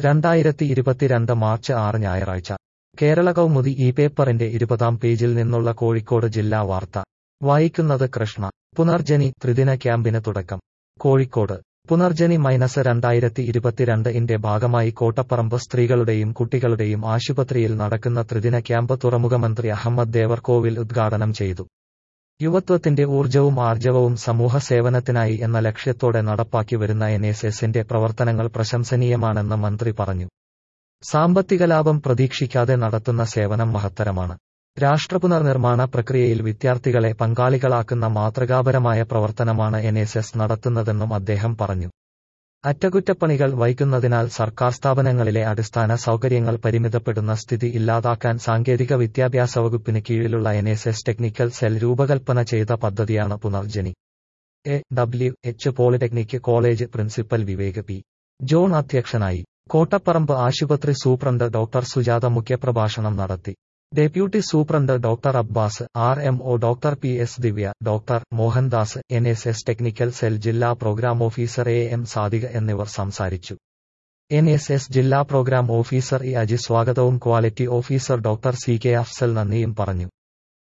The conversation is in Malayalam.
രണ്ടായിരത്തി ഇരുപത്തിരണ്ട് മാർച്ച് ആറ് ഞായറാഴ്ച കേരള കൗമുദി ഈ പേപ്പറിന്റെ ഇരുപതാം പേജിൽ നിന്നുള്ള കോഴിക്കോട് ജില്ലാ വാർത്ത വായിക്കുന്നത് കൃഷ്ണ പുനർജനി ത്രിദിന ക്യാമ്പിന് തുടക്കം കോഴിക്കോട് പുനർജനി മൈനസ് രണ്ടായിരത്തി ഇരുപത്തിരണ്ട് ഇന്റെ ഭാഗമായി കോട്ടപ്പറമ്പ് സ്ത്രീകളുടെയും കുട്ടികളുടെയും ആശുപത്രിയിൽ നടക്കുന്ന ത്രിദിന ക്യാമ്പ് തുറമുഖമന്ത്രി അഹമ്മദ് ദേവർകോവിൽ ഉദ്ഘാടനം ചെയ്തു യുവത്വത്തിന്റെ ഊർജവും ആർജവവും സമൂഹ സേവനത്തിനായി എന്ന ലക്ഷ്യത്തോടെ നടപ്പാക്കി വരുന്ന എൻ എസ് എസിന്റെ പ്രവർത്തനങ്ങൾ പ്രശംസനീയമാണെന്ന് മന്ത്രി പറഞ്ഞു സാമ്പത്തിക ലാഭം പ്രതീക്ഷിക്കാതെ നടത്തുന്ന സേവനം മഹത്തരമാണ് രാഷ്ട്രപുനർനിർമ്മാണ പ്രക്രിയയിൽ വിദ്യാർത്ഥികളെ പങ്കാളികളാക്കുന്ന മാതൃകാപരമായ പ്രവർത്തനമാണ് എൻ എസ് എസ് നടത്തുന്നതെന്നും അദ്ദേഹം പറഞ്ഞു അറ്റകുറ്റപ്പണികൾ വൈകുന്നതിനാൽ സർക്കാർ സ്ഥാപനങ്ങളിലെ അടിസ്ഥാന സൗകര്യങ്ങൾ പരിമിതപ്പെടുന്ന സ്ഥിതി ഇല്ലാതാക്കാൻ സാങ്കേതിക വിദ്യാഭ്യാസ വകുപ്പിന് കീഴിലുള്ള N S S technical cell രൂപകൽപ്പന ചെയ്ത പദ്ധതിയാണ് Punarjani A W H polytechnic college principal Vivek P John അധ്യക്ഷനായി കോട്ടപ്പറമ്പ് ആശുപത്രി സൂപ്രണ്ട് ഡോക്ടർ സുജാത മുഖ്യപ്രഭാഷണം നടത്തി deputy superintendent doctor Abbas R M O doctor P S Divya doctor Mohandas N S S technical cell ജില്ലാ programme officer A M Sadiqa എന്നിവർ സംസാരിച്ചു എൻ എസ് എസ് ജില്ലാ പ്രോഗ്രാം ഓഫീസർ ഇ അജി സ്വാഗതവും quality officer doctor C K Afsal നന്ദിയും പറഞ്ഞു